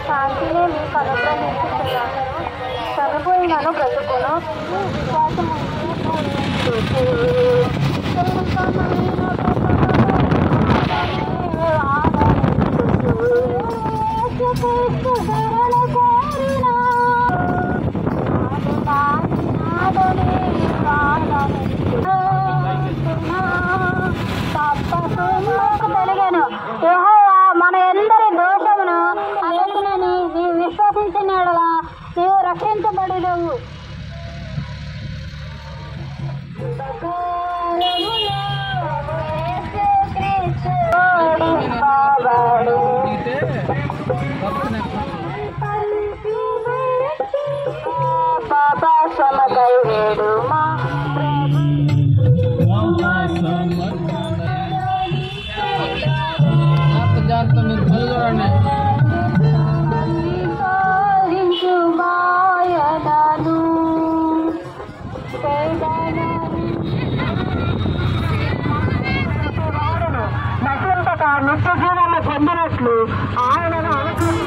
శాంతిని మీకు అనుగ్రహించుతున్నాను చనిపోయినను బ్రతుకును ఈ విశ్వాసం తెలిగాను యెహోవా మన ఎందరి దోషమును అతనిని నీవు విశ్వసించిన యెడల నీవు రక్షించబడినవు పాప సమకై వేడుమా జాగ్రత్త మీరు కళ్ళు చూడండి సాధించు మాయనను నశింపక నిత్య జీవాన్ని పొందినట్లు ఆయనను అనుసరి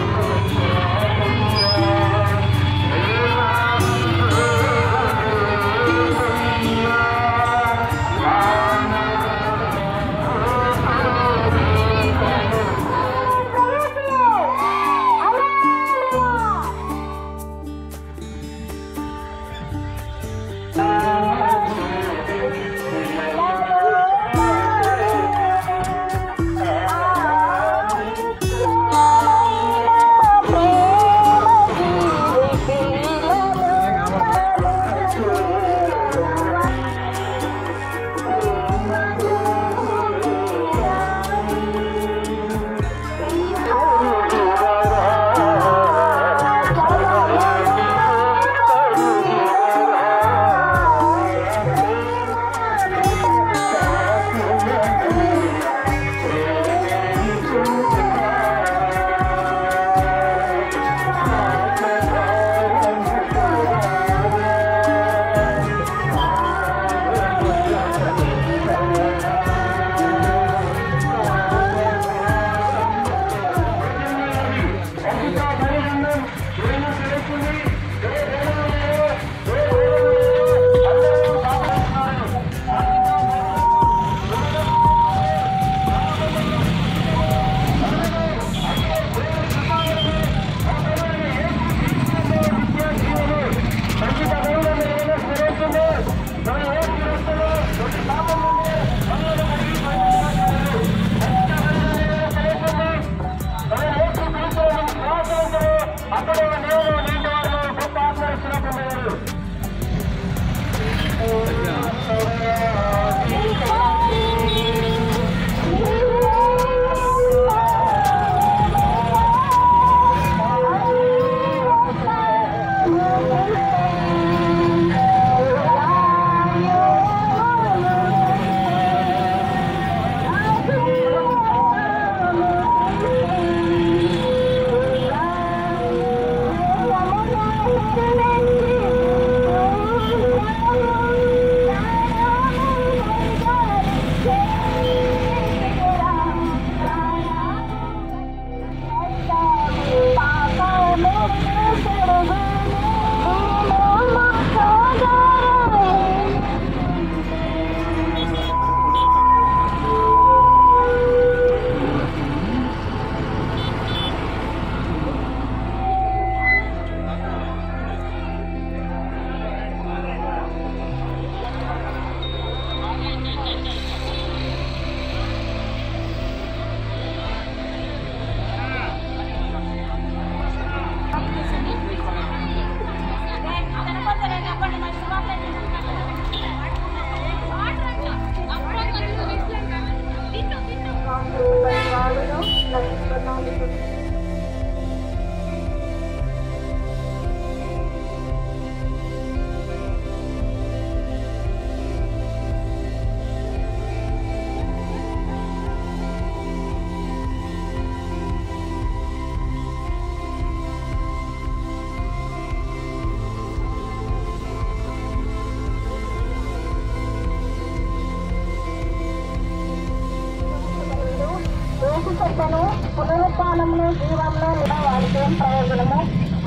పునరుత్నమును జీవంలో వాడికి ఏం ప్రయోజనము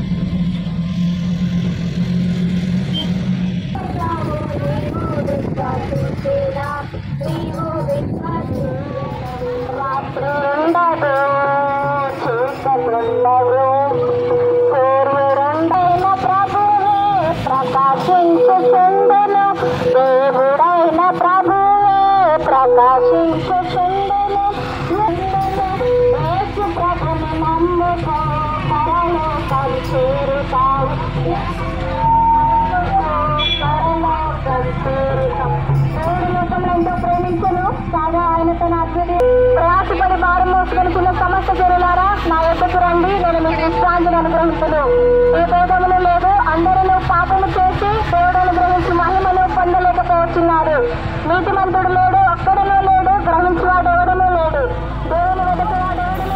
రాత్రుండదు చీకట్లుండవు సూర్యుడుండైన ప్రభువే ప్రకాశించుచుండును దేవుడైన ప్రభువే ప్రకాశించుచుండును యేసు ప్రభుని నమ్ముకో పరలోకం చేరుతావు పరలోకం చేరుతావు దేవుడు లోకంలో ఎంతో ప్రేమించను కాగా ఆయన తన అద్భుత ప్రయాసపడి భారం మోసుకొనిచున్న సమస్త జరులారా నా యొక్కకు రండి నేను మీకు విశ్రాంతిని అనుగ్రహించను ఏ భేదములు లేదు అందరూ పాపము చేసి దేవుడు అనుగ్రహించి మహిమను పొందలేకపోతున్నారు నీతిమంతుడు లేడు ఒక్కడనూ లేడు గ్రహించువాడు ఎవడనూ లేడు దేవుని వెతకువాడు ఎవడనూ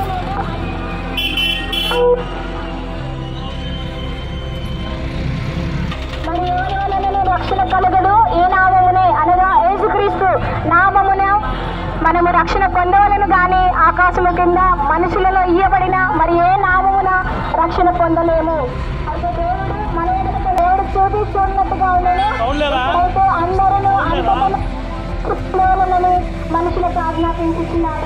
లేడు మరి ఎవరి వలనను రక్షణ కలగదు ఏ నామమునే అనగా యేసుక్రీస్తు నామమున మనము రక్షణ పొందవలను గాని ఆకాశము కింద మనుషులలో ఇయ్యబడిన మరి ఏ నామమున రక్షణ పొందలేము అయితే దేవుడు మన ఎదుట దేవుడు చూసి చూడనట్టుగా ఉండను అయితే అందరూ అంతలోనని మనుషులకు ఆజ్ఞాపించుతున్నాడు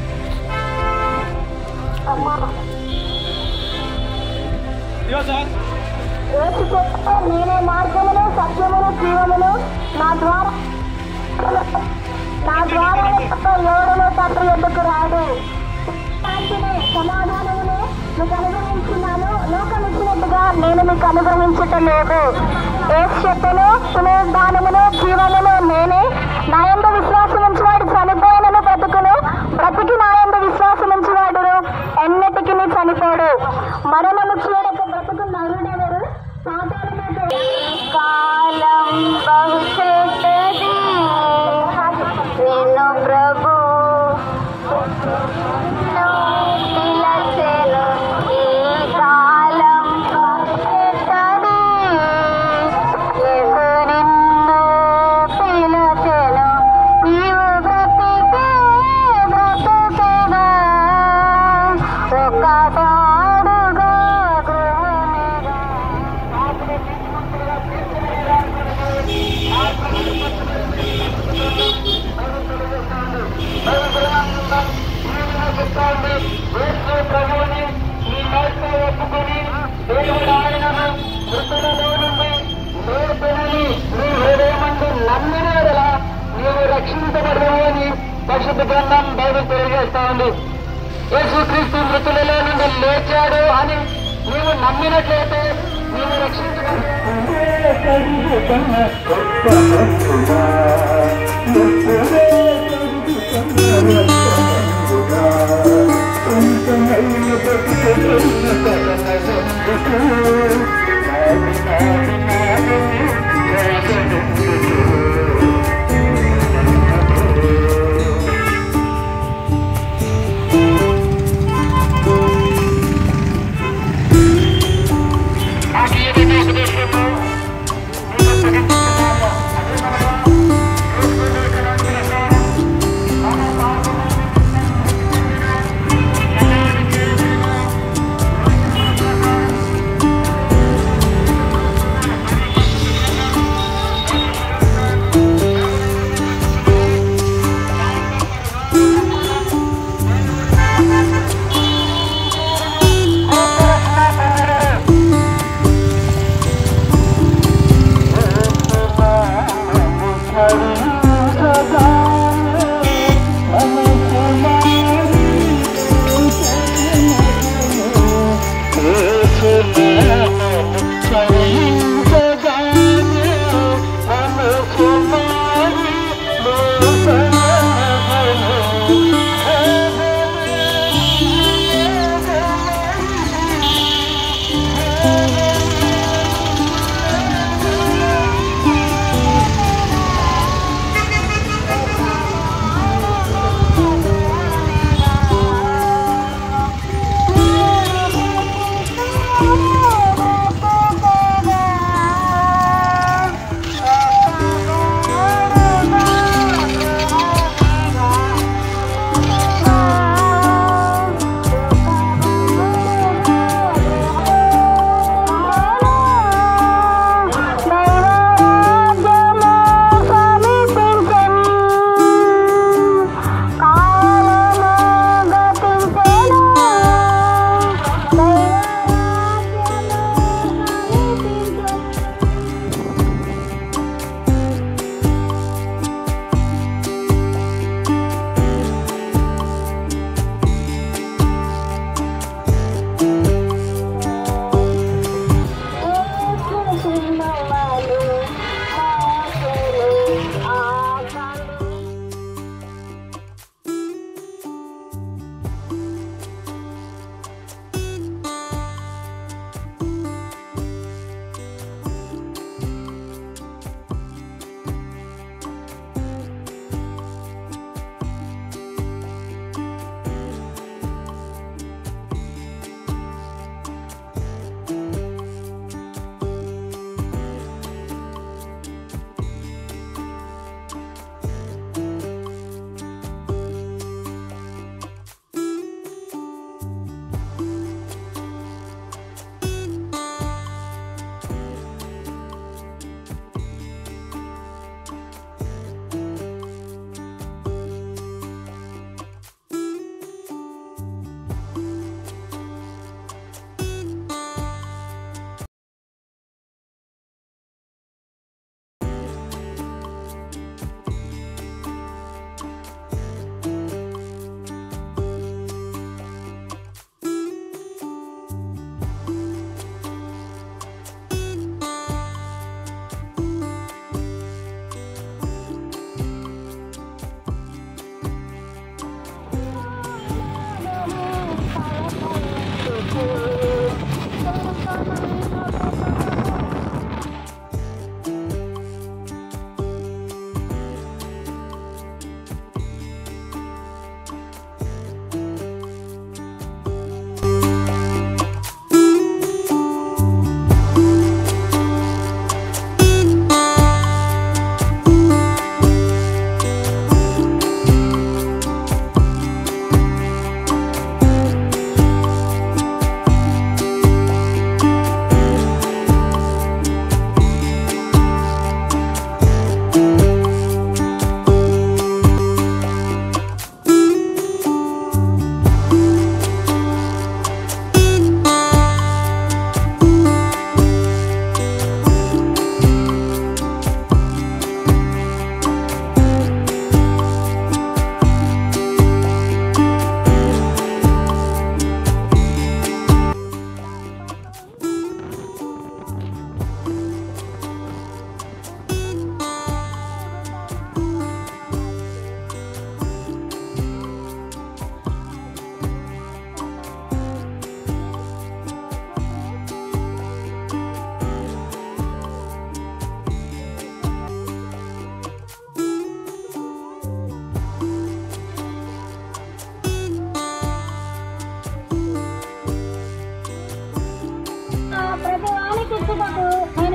అమ్మా యేసు చెప్పు, నేనే మార్గమును సత్యమును జీవమును నా ద్వారా నా ద్వారా తప్ప ఎవడను తండ్రి ఎందుకు రాడు శాంతిని సమాధానమును మీకు అనుగ్రహించున్నాను లోకం ఇచ్చినట్టుగా నేను మీకు అనుగ్రహించటం లేదు ఏసు చెప్పను పునరుద్ధానమును జీవమును నేనే నా యందు విశ్వాసం ఉంచివాడు చనిపోయినను బ్రతుకును బ్రతికి నా యందు విశ్వాసం ఉంచివాడును ఎన్నటికి చనిపోడు మరణము చూడక బ్రతుకు నరుడెవరు సాధారణమైన కాలం భవిష్యత్తది నిన్ను ప్రభు పిలచెను ఈ కాలం భవిష్యత్తది యేసు నిన్ను పిలచెను నీవు బ్రతికే బ్రతుకుగా ఒక పాడుగా గృహమిగా నీవు రక్షించబడవు అని పరిశుద్ధ గ్రంథం బైబిల్ తెలియజేస్తా ఉంది యేసుక్రీస్తు మృతులలో నుండి లేచాడు అని నీవు నమ్మినట్లయితే నీవు యేసు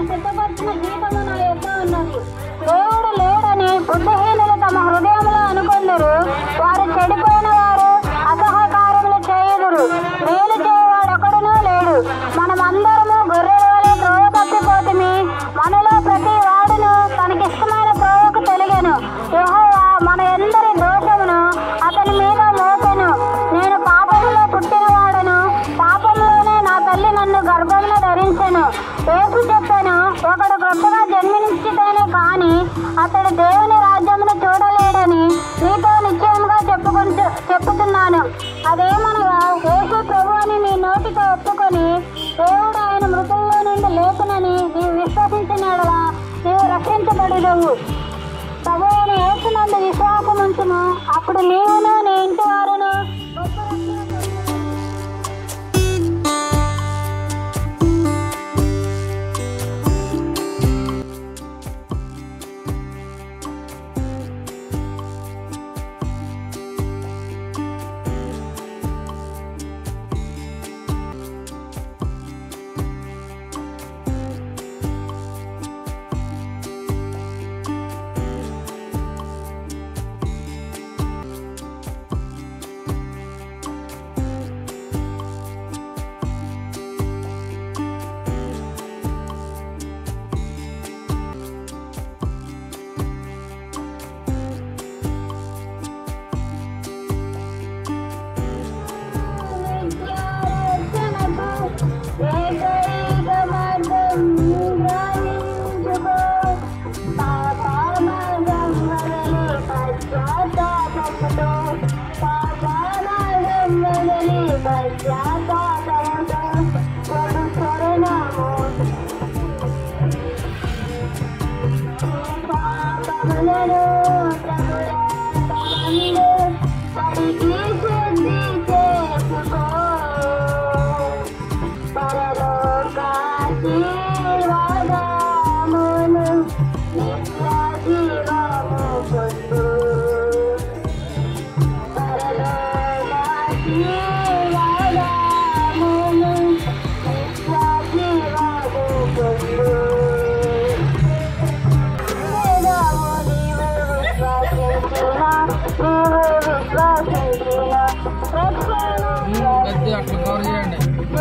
సిద్ధపరిచిన జీతము నా యొద్ద ఉన్నది దేవుడు లేడని బుద్ధిహీనులు తమ హృదయంలో అనుకొందరు వారు చెడిపోయిన వారు అసహ కార్యములు చేయుదురు మేలు చేయవాడు ఒకడునూ లేడు మనమందరము గొర్రెల వలె త్రోవ తప్పిపోతుమి మనలో ప్రతి వాడును తనకిష్టమైన త్రోవకు తెలియను యెహోవా మన ఎందరి దోషమును అతని మీద మోపెను నేను పాపములో పుట్టినవాడను పాపంలోనే నా తల్లి నన్ను గర్భమున ధరించెను యేసు చెప్పాను ఒకడు క్రొత్తగా జన్మించితేనే కాని అతడు దేవుని రాజ్యమును చూడలేడని నీతో నిశ్చయముగా చెప్పుకుంటూ చెప్పుతున్నాను అదేమనగా యేసు ప్రభు అని నీ నోటితో ఒప్పుకొని దేవుడు ఆయన మృతుల్లో నుండి లేకునని నీవు విశ్వసించినడలా నీవు రక్షించబడినవు ప్రభువుని యేసునందు విశ్వాసం ఉంచును అప్పుడు నీవును నీ ఇంటి వారును గొప్ప రక్షణ పొందుదురు. గట్టి అట్లా కవర్ చేయండి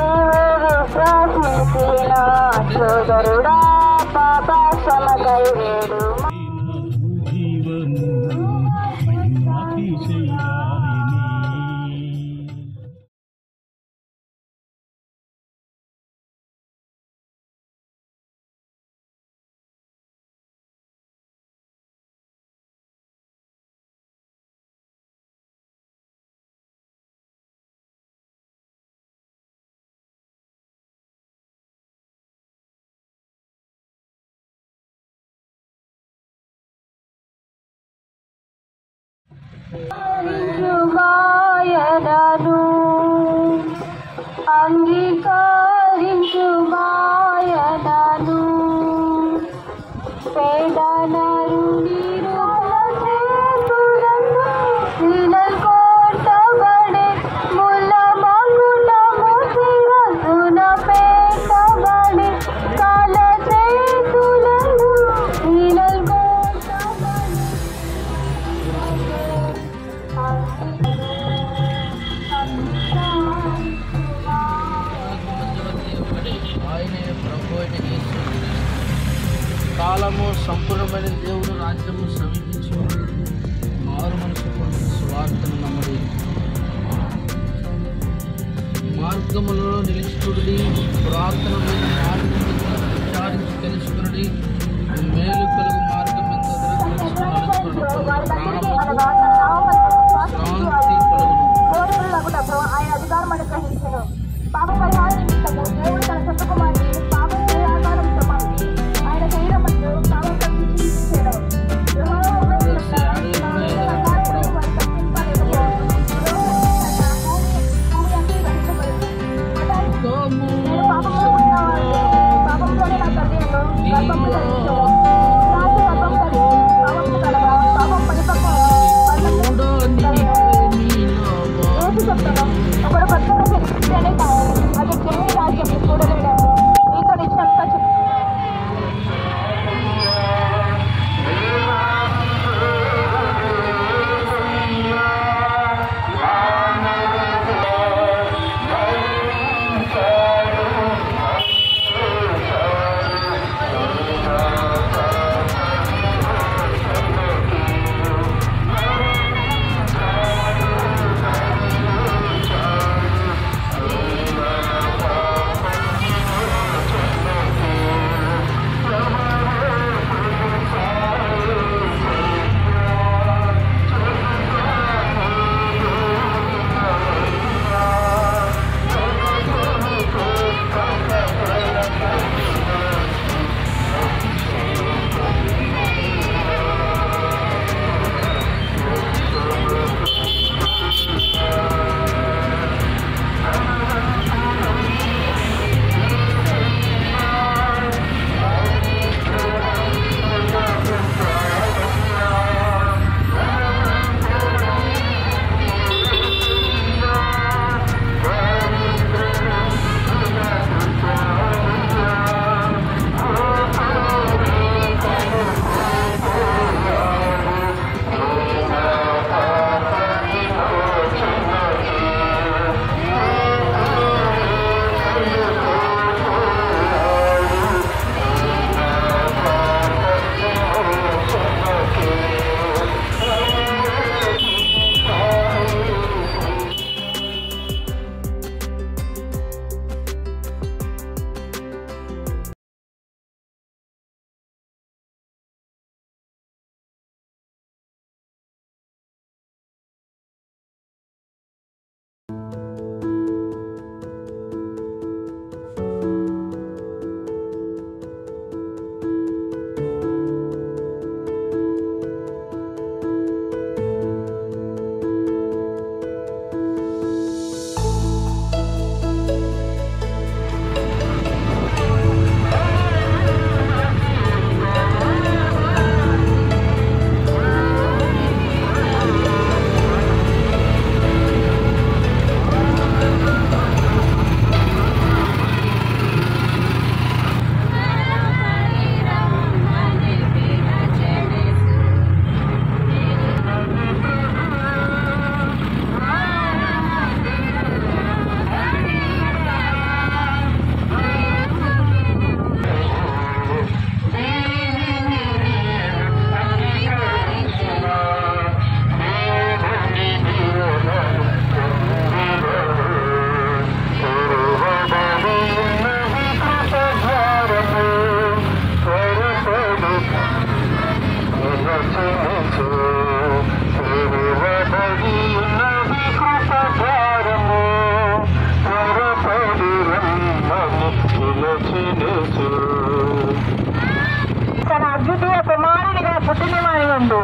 సోదరుడా పాప క్షమకై వేడు జీవము మహిమాతిశయాలిని మాయనను అంగీకరించు మాయనను పేదనరుని కొట్టబడే ముల మగుటము శిరసున పెట్టబడే కాల చేతులను నీలల్ కొట్టబడే ఆయనే ప్రభు అయిన యేసు కాలము సంపూర్ణమైన దేవుడు రాజ్యము సమీపించి ఉన్నది. మారు మనసు పొందిన సువార్తను నమ్మడి మార్గములలో నిలుచుకుడి పురాతనమైన మార్గం విచారించి తెలుసుకుని మేలు కలుగు మార్గం ఎంత తెలుసుకుని శాంతి కలుగును ఆయన అధికారం అనుగ్రహించను పాప పరిహారం నిమిత్తము దేవుడు తన సొంత కుమారుని పాప పరిహారం చెప్పండి ఆయన శరీరం మందు పాపం తప్పించాడు పాపంలోనే నా తండ్రిను గర్భము ధరించాడు రాత్రి గర్భం కలిగి పాపము కలగా పాపం పరిపక్వం కూడా నీకే నీలో ఏసు చెప్తాను ఒకడు కొత్త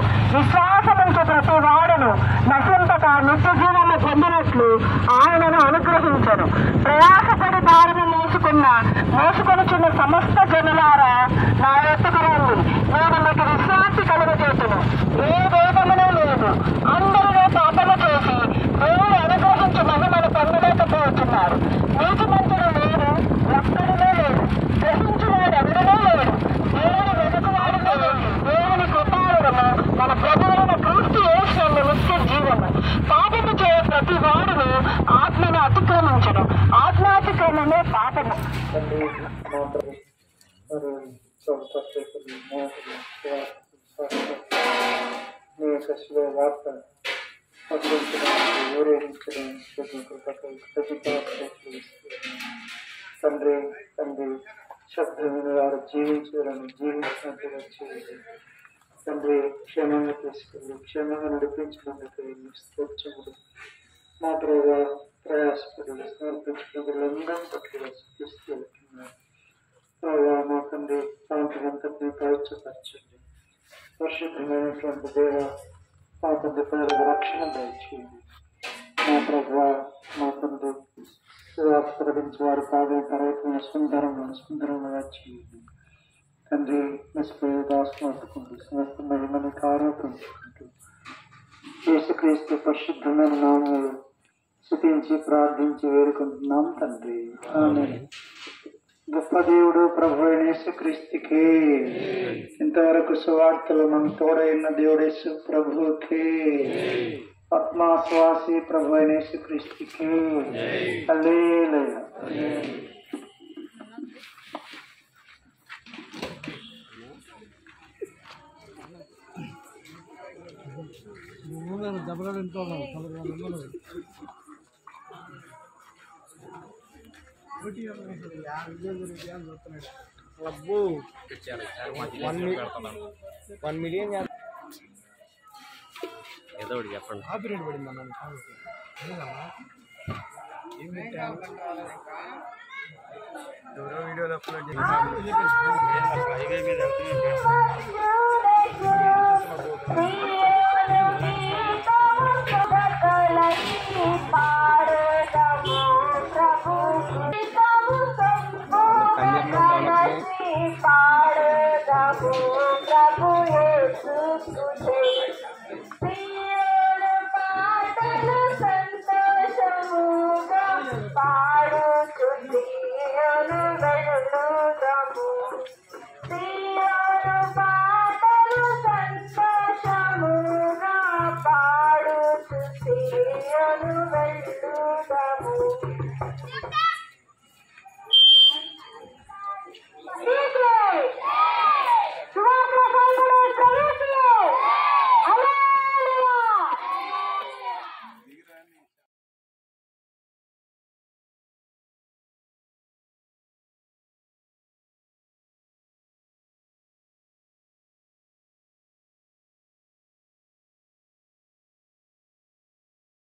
విశ్వాసముంచు ప్రతి వాడును నశింపక నిత్య జీవము పొందినట్లు ఆయనను అనుగ్రహించను ప్రయాసపడి భారము మోసుకున్న మోసుకొనుచున్న సమస్త జనులారా నా యొక్కకు రండి నేను మీకు విశ్రాంతి కలుగజేతును ఏ భేదమును లేదు అందరూ పాపము చేసి దేవుడు అనుగ్రహించి మహిమను పొందలేకపోతున్నారు నీతి మంతులు లేరు ఒక్కడునే లేడు గ్రహించువాడు ఎవడనే లేడు దేవుని వెనుకవాడు లేడు దేవుని కృపారుడము మన ప్రభువుల క్రీస్తు యేసు నిత్య జీవము పాపము చేయ ప్రతి వాడును ఆత్మను అతిక్రమించడం ఆత్మాతిక్రమమే పాపము తండ్రి మా ప్రభు మరి సంపత్తులు మోహులు మీ యొక్క శిలో వార్త ప్రకటించడానికి ఊరేగించడం తండ్రి తండ్రి శబ్దమైన వారు జీవించడం జీవించినట్టుగా చేయండి తండ్రి క్షేమంగా తీసుకెళ్ళి క్షేమంగా నడిపించినందుకు స్తోత్రములు మా ప్రభావ ప్రయాసపడి సమర్పించినందులందరం పట్ల తీసుకెళ్తున్నారు ప్రభావ మా తండ్రి పాపంతటిని పవిత్రపరచండి పరిశుద్ధమైనటువంటి దేవ మా తండ్రి ప్రజలకు రక్షణ దయచేయండి మా ప్రభావ మా తండ్రి సువార్త ప్రకటించే వారు కాదే పర్వతమైన సుందరంగా సుందరంగా చేయండి తండ్రి నిస్పేద దాసుకుంటూ సమస్త మహిమని ఆరోపించుకుంటూ యేసుక్రీస్తు పరిశుద్ధమైన నామములు స్థుతించి ప్రార్థించి వేడుకుంటున్నాం తండ్రి ఆమేన్. గొప్ప దేవుడు ప్రభు అయిన యేసుక్రీస్తుకే ఇంతవరకు సువార్తలు మన తోడైన దేవుడేసు ప్రభుకే ఆత్మాశ్వాసి ప్రభు అయిన యేసుక్రీస్తుకే హల్లెలూయా వన్ మిలియన్ ఏదో ఒకటి చెప్పండి కాపీరేట్ పడింది అన్న ఎవరో వీడియోలో అప్లోడ్ హైవే మీద పాడు పాడు